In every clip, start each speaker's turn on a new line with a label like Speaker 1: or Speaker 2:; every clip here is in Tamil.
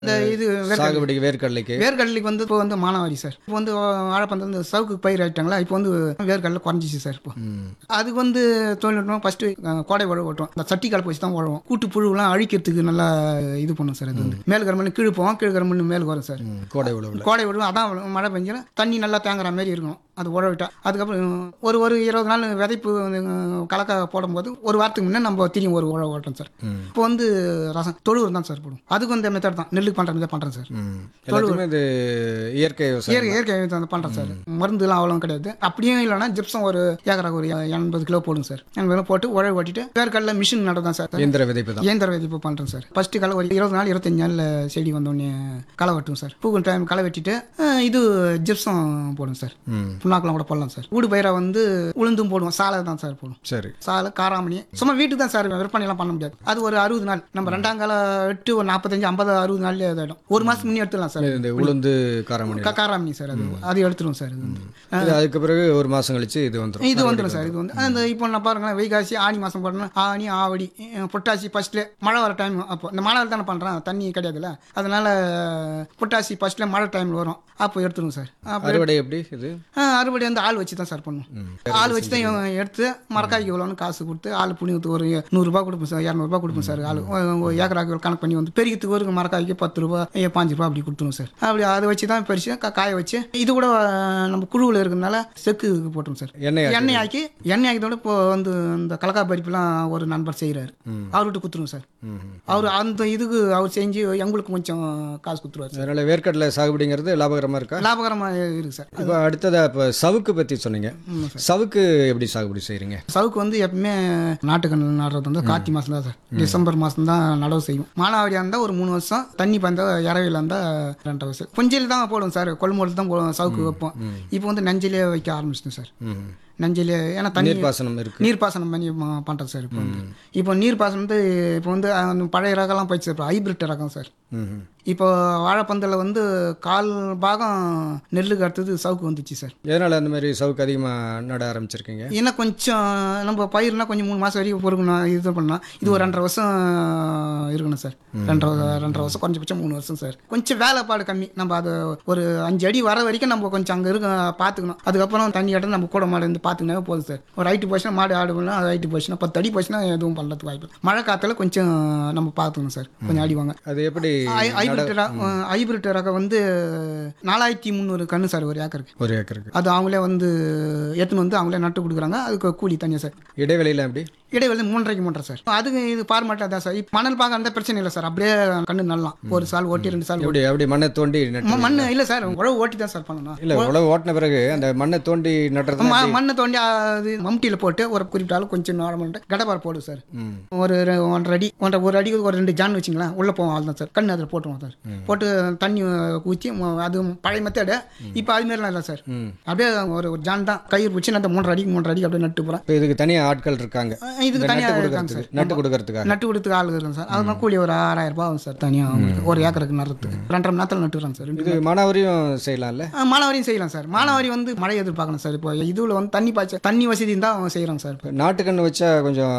Speaker 1: இந்த இது வேர்க்கடலை.
Speaker 2: சாகுபடிக்கு வேர்க்கடலைக்கு
Speaker 1: வேர்க்கடலைக்கு வந்து இப்போ வந்து மானாவாரி சார் இப்போ வந்து வாழைப்பந்து வந்து சவுக்கு பயிர் ஆயிட்டாங்களா இப்போ வந்து வேர்க்கடலை குறைஞ்சிச்சு சார் இப்போ
Speaker 2: ம்.
Speaker 1: அதுக்கு வந்து தொழில்நுட்பம் ஃபர்ஸ்ட் கோடை உழவு ஓட்டுவோம் இந்த சட்டி கலப்பு வச்சு தான் உழவும் கூட்டு புழுலாம் அழிக்கிறதுக்கு நல்லா இது பண்ணும் சார் அது வந்து மேல் கருமண்ணு கீழ் போவோம் கீழ் கருமண்ணு மேல் வரும் சார்
Speaker 2: ம், கோடை உழவுல
Speaker 1: கோடை விடுவோம் அதான் மழை பெஞ்சினா தண்ணி நல்லா தேங்குற மாதிரி இருக்கும் அது உழவிட்டா அதுக்கப்புறம் ஒரு ஒரு இருபது நாள் விதைப்பு வந்து, கலக்க போடும்போது ஒரு வாரத்துக்கு முன்னே நம்ம திரும்பி ஒரு உழவு ஓட்டோம் சார்
Speaker 2: ம்.
Speaker 1: இப்போ வந்து ரசம் தொழுவர் தான் சார் போடும் அதுக்கு இந்த மெத்தட் தான் நெல்லுக்கு பண்ணுற மெத்தட் பண்ணுறேன் சார்
Speaker 2: ம். எல்லாத்துக்குமே இது இயற்கை விவசாயம்
Speaker 1: இயற்கை இயற்கை விவசாயம் பண்ணுறேன் சார் மருந்துலாம் அவ்வளோ கிடையாது அப்படியும் இல்லைன்னா ஜிப்சம் ஒரு ஏக்கராக்கு ஒரு எண்பது கிலோ போடும் சார் எண்பது கிலோ போட்டு உழவு ஓட்டிட்டு வேர்க்கடல மிஷின் நடதான் சார்
Speaker 2: இயந்திர விதைப்பு தான்
Speaker 1: இயந்திர விதிப்பு பண்ணுறேன் சார் ஃபர்ஸ்ட் களை ஒரு இருபது நாள் இருபத்தஞ்சு நாளில் செடி வந்தோடனே களை வெட்டும் சார் பூக்கும் டைம் களை வெட்டிட்டு அஹ், இது ஜிப்சம் போடும் சார்
Speaker 2: ம்
Speaker 1: புண்ணாக்கெல்லாம் கூட போடலாம் சார் ஊடு பயிரை வந்து உளுந்தும் போடுவோம் சாலை தான் சார் போடும்
Speaker 2: சரி
Speaker 1: சாலை காராமணி சும்மா வீட்டுக்கு தான் சார் விற்பனை எல்லாம் பண்ண முடியாது அது ஒரு அறுபது நாள் நம்ம ரெண்டாம் கால எட்டு ஒரு நாற்பத்தஞ்சு ஐம்பது அறுபது நாள்லேயே இதாயிடும் ஒரு மாதம் முன்னே எடுத்துடலாம் சார்
Speaker 2: இந்த உளுந்து காரமணி
Speaker 1: க- காராமணி சார் அது அது எடுத்துரும் சார் இது வந்து
Speaker 2: இது அதுக்கு பிறகு ஒரு மாசம் கழிச்சு இது வந்துடும்
Speaker 1: இது வந்துடும் சார் இது வந்து அந்த இப்போ நான் பாருங்களேன் வைகாசி ஆனி மாதம் போடணும் ஆனி ஆவடி அஹ் புரட்டாசி ஃபர்ஸ்ட்ல மழை வர டைம் அப்போ இந்த மழை தானே பண்ணுறேன் தண்ணி கிடையாதுல்ல அதனால புரட்டாசி ஃபர்ஸ்ட்ல மழை டைமில் வரும் அப்போ எடுத்துருவோம் சார் அப்போ
Speaker 2: அறுவடை எப்படி இது
Speaker 1: ஆஹ் அறுவடை வந்து ஆள் வச்சு தான் சார் பண்ணுவோம் ஆள் வச்சு தான் இவன் எடுத்து மரக்காய்க்கு எவ்வளோன்னு காசு கொடுத்து ஆள் புண்ணியத்துக்கு ஒரு நூறுரூபா கொடுப்போம் சார் இரநூறுபா கொடுப்போம் சார் ஆள் ஒரு ஏக்கராக்கு ஒரு கணக்கு பண்ணி வந்து பெருக்கிறதுக்கு ஒரு மரக்காய்க்கு பத்து ரூபா ஏ, பாஞ்சு ரூபா அப்படி கொடுத்துருவோம் சார் அப்படி அதை வச்சு தான் பறிச்சு கா- காய வச்சு இது கூட ஆஹ், நம்ம குழுவில் இருக்கிறதுனால செக்கு போட்டுரும் சார்
Speaker 2: எண்ணெய் ஆட்டி-
Speaker 1: எண்ணெய் ஆக்கி எண்ணெய் ஆக்கியதோட இப்போ வந்து இந்த கலக்கா பறிப்புலாம் ஒரு நண்பர் செய்கிறாரு அவர்கிட்ட கொடுத்துருவோம் சார்
Speaker 2: ம், ம்.
Speaker 1: அவர் அந்த இதுக்கு அவர் செஞ்சு எங்களுக்கு கொஞ்சம் காசு கொடுத்துருவார் சார்
Speaker 2: அதனால வேர்க்கடலை சாகுபடிங்கிறது லாபகரமா இருக்கா
Speaker 1: லாபகரமாக இருக்குது சார்
Speaker 2: இப்போ அடுத்ததா இப்போ சவுக்கு பத்தி சொன்னீங்க சவுக்கு எப்படி சாகுபடி செய்றீங்க
Speaker 1: சவுக்கு வந்து எப்பவுமே நாட்டுக்கண்ணு நடுறது வந்து கார்த்தி மாதம் தான் சார் டிசம்பர் மாதம் தான் நடவு செய்யும் மானாவாரியாக இருந்தால் ஒரு மூணு வருஷம் தண்ணி பந்த இறவையில் இருந்தால் ரெண்டரை வருஷம் கொஞ்சில் தான் போடுவோம் சார் கொள்முதல் தான் போடுவோம் சவுக்கு வைப்போம் இப்போ வந்து நஞ்சிலே வைக்க ஆரம்பிச்சிட்டோம் சார்
Speaker 2: ம்.
Speaker 1: நஞ்சிலே ஏன்னா தண்ணி
Speaker 2: நீர்ப்பாசனம் இருக்கு
Speaker 1: நீர்ப்பாசனம் பண்ணி ம- பண்றோம் சார் இப்போ வந்து இப்போ நீர்ப்பாசனம் வந்து இப்போ வந்து அந்த பழைய ரகம்லாம் போயிடுச்சு சார் இப்போ ஹைபிரிட் ரகம் சார்
Speaker 2: ம், ம்.
Speaker 1: இப்போ வாழைப்பந்தில் வந்து கால் பாகம் நெல்லுக்கு அடுத்தது சவுக்கு வந்துச்சு சார்
Speaker 2: எதனால அந்த மாதிரி சவுக்கு அதிகமா நட ஆரம்பிச்சிருக்கீங்க
Speaker 1: ஏன்னா கொஞ்சம் நம்ம பயிர்னா கொஞ்சம் மூணு மாதம் வரைக்கும் பொறுக்கணும் இது பண்ணலாம் இது ஒரு ரெண்டரை வருஷம் இருக்கணும் சார் ரெண்டரை ரெண்டரை வருஷம் கொஞ்சம் மூணு வருஷம் சார் கொஞ்சம் வேலைப்பாடு கம்மி நம்ம அது ஒரு அஞ்சு அடி வர வரைக்கும் நம்ம கொஞ்சம் அங்கே இருக்க பார்த்துக்கணும் அதுக்கப்புறம் தண்ணி கட்ட நம்ம கூட மாடு இருந்து பார்த்துக்கினாவே போதும் சார் ஒரு ஹைட்டு போச்சுன்னா மாடு ஆடு பண்ணலாம் அது ஹைட்டு போச்சுன்னா பத்து அடி போச்சுன்னா எதுவும் பண்ணுறதுக்கு வாய்ப்பு இல்லை. மழை காற்றுல கொஞ்சம் நம்ம பார்த்துக்கணும் சார் கொஞ்சம் அடிவாங்க
Speaker 2: அது எப்படி
Speaker 1: ஹைபிரிட் ஹைபிரிட் ரகம் வந்து நாலாயிரத்தி முந்நூறு கன்று சார் ஒரு ஏக்கருக்கு
Speaker 2: ஒரு ஏக்கருக்கு
Speaker 1: அது அவங்களே வந்து எடுத்துன்னு வந்து அவங்களே நட்டு கொடுக்குறாங்க அதுக்கு கூலி தனியாக சார்
Speaker 2: இடைவெளியில எப்படி
Speaker 1: இடைவெளி மூன்றரைக்கு மூன்றரை சார் அதுக்கு இது பார்மாட்டா தான் சார் இப்ப மணல் பார்க்க அந்த பிரச்சனை இல்லை சார் அப்படியே கண்ணு நல்லாம் ஒரு சால் ஓட்டி ரெண்டு சால்
Speaker 2: எப்படி அப்படி மண்ணை தோண்டி நட்டு
Speaker 1: ம- மண்ணு இல்லை சார் உழவு ஓட்டி தான் சார் பண்ணணும்
Speaker 2: இல்ல உழவு ஓட்டின பிறகு அந்த மண்ணை தோண்டி நட்டுறது
Speaker 1: ம- மண்ணை தோண்டி அது மம்டியில் போட்டு ஒரு குறிப்பிட்ட அளவு கொஞ்சம் நார்மல் கடப்பார் போடும் சார்
Speaker 2: ம்.
Speaker 1: ஒரு ரெ- ஒன்றரை அடி ஒன்றரை ஒரு அடிக்கு ஒரு ரெண்டு ஜான் வச்சுங்களேன் உள்ளே போவோம் அவ்வளோதான் சார் கண்ணு அதில் போட்டுருவோம் சார் போட்டு தண்ணி ஊற்றி அது பழைய மெத்தடு இப்போ அது மாதிரிலாம் இல்லை சார்
Speaker 2: ம்.
Speaker 1: அப்படியே ஒரு ஒரு ஜான் தான் கயிறு பிடிச்சி அந்த மூன்றரை அடிக்கு மூன்றரை அடிக்கு அப்படியே நட்டு போகிறேன்
Speaker 2: இப்போ இதுக்கு தனியா ஆட்கள் இருக்காங்க
Speaker 1: இதுக்கு
Speaker 2: இந்த
Speaker 1: தனியாக
Speaker 2: நட்டு
Speaker 1: இருக்காங்க சார்
Speaker 2: கொடுக்கறதுக்கு நட்டு கொடுக்கறதுக்காக
Speaker 1: நட்டு கொடுத்துக்கு ஆள் இருக்காங்க சார் அதுதான் கூலி ஒரு ஆறாயிரம் ரூபாய் ஆகும் சார் தனியாக ஒரு ஏக்கருக்கு நடுறதுக்கு ரெண்டரை மணி நேரத்தில் நட்டுறாங்க சார்
Speaker 2: இது மானாவரியும் செய்யலாம்ல
Speaker 1: ஆ, மானாவாரியும் செய்யலாம் சார் மானாவாரி வந்து மழை எதிர்பார்க்கணும் சார் இப்போ இதுல வந்து தண்ணி பாய்ச்ச தண்ணி வசதி தான் அவங்க செய்கிறாங்க சார் இப்போ
Speaker 2: நாட்டுக்கண்ணு வச்சா கொஞ்சம்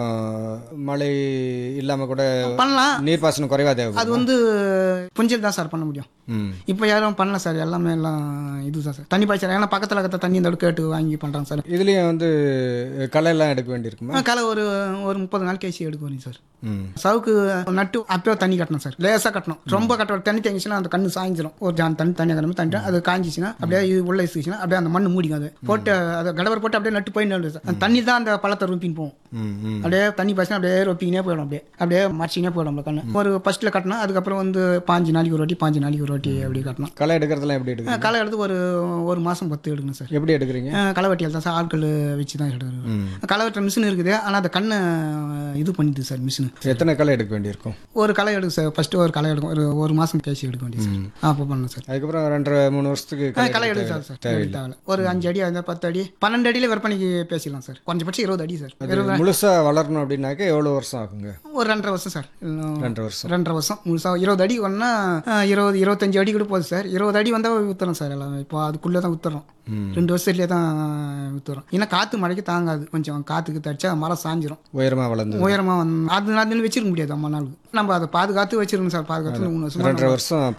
Speaker 2: மழை இல்லாம கூட
Speaker 1: பண்ணலாம்
Speaker 2: நீர்ப்பாசனம் குறைவா
Speaker 1: அது
Speaker 2: தேவைப்படும்
Speaker 1: வந்து புஞ்சல் தான் சார் பண்ண முடியும்
Speaker 2: ம்
Speaker 1: இப்போ யாரும் பண்ணல சார் எல்லாமே எல்லாம் இதுதான் சார் தண்ணி பாய்ச்சல் ஏன்னா பக்கத்தில் இருக்கிற தண்ணி இந்த அளவுக்கு கேட்டு வாங்கி பண்ணுறாங்க சார்
Speaker 2: இதுலயும் வந்து களை எல்லாம் எடுக்க வேண்டியிருக்குமா
Speaker 1: ஆ, களை ஒரு ஒரு முப்பது நாள் கேசி எடுக்க வரீங்க சார்
Speaker 2: ம்
Speaker 1: சவுக்கு நட்டு அப்பயே தண்ணி கட்டணும் சார் லேசாக கட்டணும் ரொம்ப கட்ட தண்ணி தேங்கிச்சுன்னா அந்த கண்ணு சாய்ஞ்சிரும் ஒரு ஜான் தண்ணி தண்ணி கட்டணும் தண்ணி அது காஞ்சிச்சுன்னா அப்படியே இது உள்ள இசுச்சுன்னா அப்படியே அந்த மண்ணு மூடிக்கும் அது போட்டு அதை கடவர் போட்டு அப்படியே நட்டு போய் நடு சார் அந்த தண்ணி தான் அந்த பழத்தை ரொப்பின்னு போகும்
Speaker 2: ம் ம்
Speaker 1: அப்படியே தண்ணி பாய்ச்சினா அப்படியே ரொப்பிக்கினே போயிடும் அப்படியே அப்படியே மறைச்சினே போயிடும் நம்ம கண்ணு ஒரு ஃபர்ஸ்ட்டில் கட்டினா அதுக்கப்புறம் வந்து பாஞ்சு நாளைக்கு ஒரு வாட்டி பாஞ்சு நாளைக்கு ஒரு வாட்டி அப்படி கட்டணும்
Speaker 2: களை எடுக்கிறதுலாம் எப்படி எடுக்குறீங்க
Speaker 1: களை எடுத்து ஒரு ஒரு மாதம் பத்து எடுக்கணும் சார்
Speaker 2: எப்படி எடுக்கிறீங்க
Speaker 1: களை வெட்டியால் தான் சார் ஆட்கள் வச்சு தான் எடுக்கணும்
Speaker 2: ம்
Speaker 1: களை வெட்டுற மிஷின் இருக்குது ஆனால் அந்த கண்ணை இது பண்ணிடுது சார் மிஷின்
Speaker 2: எத்தனை களை எடுக்க வேண்டியிருக்கும்
Speaker 1: ஒரு களை எடுக்கும் சார் ஃபர்ஸ்ட் ஒரு களை எடுக்கும் ஒரு ஒரு மாதம் பேசி எடுக்க வேண்டியது சார் அப்போ பண்ணணும் சார்
Speaker 2: அதுக்கப்புறம் ரெண்டரை மூணு வருஷத்துக்கு
Speaker 1: ஆ,
Speaker 2: களை
Speaker 1: களை
Speaker 2: எடுக்க
Speaker 1: எடுக்கும் சார்
Speaker 2: தேவையில்லை
Speaker 1: தேவையில்லை ஒரு அஞ்சு அடி அந்த பத்து அடி பன்னெண்டு அடியில் விற்பனைக்கு பேசிடலாம் சார் குறைஞ்சபட்சம் இருபது அடி சார்
Speaker 2: அது முழுசா வளரணும் அப்படின்னாக்க எவ்வளவு வருஷம் ஆகுங்க
Speaker 1: ஒரு ரெண்டரை வருஷம் சார் இன்னும்
Speaker 2: ரெண்டரை வருஷம்
Speaker 1: ரெண்டரை வருஷம் முழுசாக இருபது அடி ஒன்றா இருபது இருபத்தஞ்சு அடி கூட போகுது சார் இருபது அடி வந்தால் வித்துறோம் சார் எல்லாமே இப்போ அதுக்குள்ளே தான் வித்துறோம்
Speaker 2: ம்.
Speaker 1: ரெண்டு வருஷத்துலேயே தான் வித்துறோம் ஏன்னா காற்று மழைக்கு தாங்காது கொஞ்சம் காற்றுக்கு தடிச்சா மரம் சாஞ்சிரும்
Speaker 2: உயரமா வளர்ந்து
Speaker 1: உயரமாக வந்து அது நாள் வச்சிருக்க முடியாது அம்மா நாளுக்கு நம்ம அதை பாதுகாத்து வச்சிருக்கணும் சார் பாதுகாத்து மூணு வருஷம்
Speaker 2: ரெண்டரை வருஷம்